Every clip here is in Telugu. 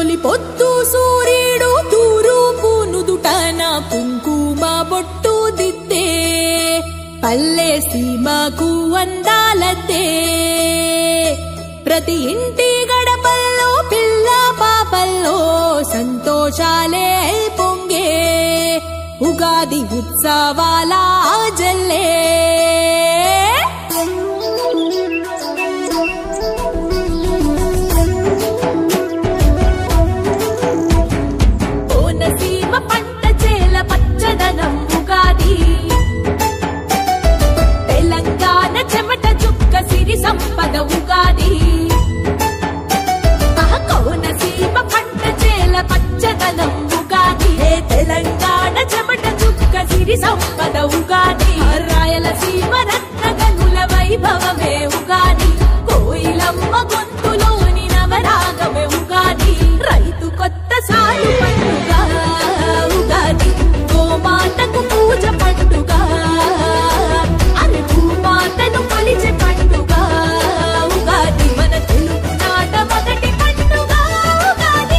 తొలి పొత్తు సూర్యుడు తూరూపు నుదుటన కుంకుమ బొట్టు దిద్దే పల్లె సీమకు అందాలద్దే ప్రతి ఇంటి గడపల్లో పిల్ల పాపల్లో సంతోషాలే పొంగే ఉగాది ఉత్సవాల జల్లే కోనసీమ పంట చేల పచ్చదనం ఉగాది తెలంగాణ చెమట చుక్క సిరి సంపద ఉగాది ఆహా, కోనసీమ పంట చేల పచ్చదనం ఉగాది ఏ తెలంగాణ చెమట చుక్క సిరి సంపద ఉగాది రాయలసీమ రత్న గనుల వైభవమే ఉగాది కోయిలమ్మ గొంతులోని నవరాగమే ఉగాది రైతు కొత్త సాలు పండుగ ఉగాది గోమాతకు పూజ పండుగ అరే భూమాతను కొలిచే పండుగ ఉగాది మన తెలుగు నాట మొదటి పండుగ ఉగాది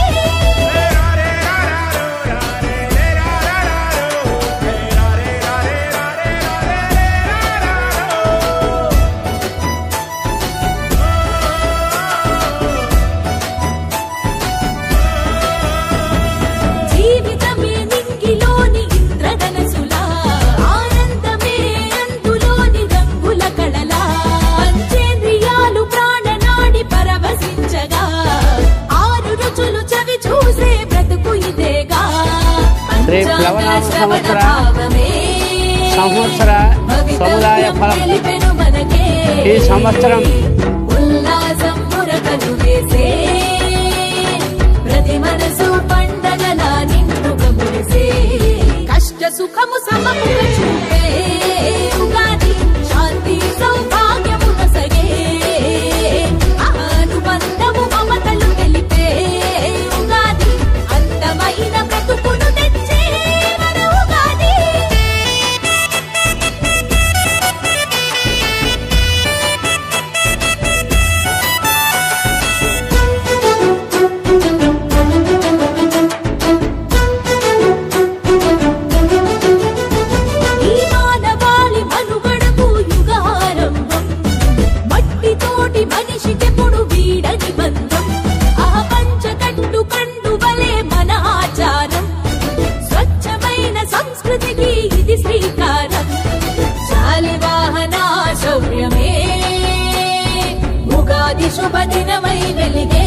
జీవితమే నింగిలోని ఇంద్రధనసులా ఆనందమే అందులోని రంగుల కళలా పంచేంద్రియాలు ప్రాణనాడి పరవశించగా ఆరు రుచులు చవి చూసే బ్రతుకు ఇదేగా శ్రీ ప్లవనామ సంవత్సర భావమే సంవత్సర సముదాయ ఫలం తెలిపెను మనకే ఈ సంవత్సరం ఉల్లాసం మురకలు వేసే ప్రతి మనసు పండగలా నిండుగా మురిసే కష్ట సుఖము సమముగ చూపే ఉగాది శాంతి సౌభాగ్యము నసగే అనుబంధము మమతలు తెలిపే ఉగాది అందమైన బ్రతుకును తెచ్చే మన ఉగాది ఈ మానవాళి మనుగడకు యుగారంభం మట్టితోటి మనిషికెప్పుడు వీడని బంధం ఆ పంచకట్టు కండు వలే మన ఆచారం స్వచ్ఛమైన సంస్కృతికి ఇది శ్రీకారం శాలివాహన శౌర్యమే ఉగాది శుభ దినమై వెలిగే